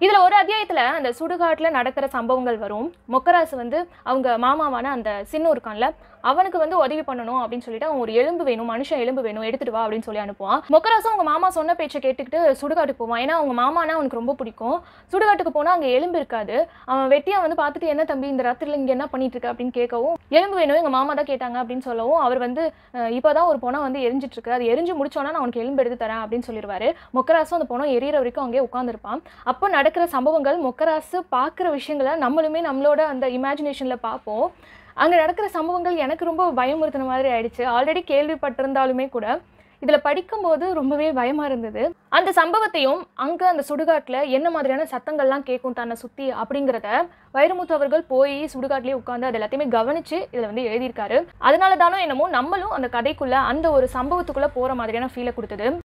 இதுல ஒரு அத்தியாயத்துல அந்த சுடுகாட்டுல நடக்கிற சம்பவங்கள் வரும் மொக்கராசு வந்து அவங்க மாமாவான அந்த சின்னு இருக்கான்ல அவனுக்கு வந்து உதவி பண்ணணும் அப்படின்னு சொல்லிட்டு அவன் ஒரு எலும்பு வேணும் மனுஷன் எலும்பு வேணும் எடுத்துட்டு வா அப்படின்னு சொல்லி அனுப்புவான் மொக்கராசும் அவங்க மாமா சொன்ன பேச்சை கேட்டுக்கிட்டு சுடுகாட்டுக்கு போவான் ஏன்னா அவங்க மாமானா அவனுக்கு ரொம்ப பிடிக்கும் சுடுகாட்டுக்கு போனா அங்க எலும்பு இருக்காது அவன் வெட்டியா வந்து பார்த்துட்டு என்ன தம்பி இந்த ராத்திரில இங்க என்ன பண்ணிட்டு இருக்க அப்படின்னு கேட்கவும் எலும்பு வேணும் எங்க மாமா தான் கேட்டாங்க அப்படின்னு சொல்லவும் அவர் வந்து "அஹ், இப்பதான் ஒரு பொணம் வந்து எரிஞ்சிட்டு இருக்கு அது எரிஞ்சு முடிச்சோன்னா நான் உனக்கு எலும்பு எடுத்து தரேன் அப்படின்னு சொல்லிடுவாரு மொக்கராசும் அந்த பொணம் எரியற வரைக்கும் அங்கேயே உட்காந்துருப்பான் அப்போ நடக்கிற சம்பவங்கள் மொக்கராசு பார்க்குற விஷயங்களை நம்மளுமே நம்மளோட அந்த இமேஜினேஷனில் பார்ப்போம் அங்கே நடக்கிற சம்பவங்கள் எனக்கு ரொம்ப பயமுறுத்தின மாதிரி ஆயிடுச்சு ஆல்ரெடி கேள்விப்பட்டிருந்தாலுமே கூட இதில் படிக்கும்போது ரொம்பவே பயமாக இருந்தது அந்த சம்பவத்தையும் அங்கே அந்த சுடுகாட்டில் என்ன மாதிரியான சத்தங்கள்லாம் கேட்கும் தன்னை சுற்றி அப்படிங்கிறத வைரமுத்து அவர்கள் போய் சுடுகாட்டிலே உட்காந்து அது எல்லாத்தையுமே கவனித்து இதில் வந்து எழுதியிருக்காரு அதனால தானோ என்னமோ நம்மளும் அந்த கதைக்குள்ளே அந்த ஒரு சம்பவத்துக்குள்ளே போகிற மாதிரியான ஃபீலை கொடுத்தது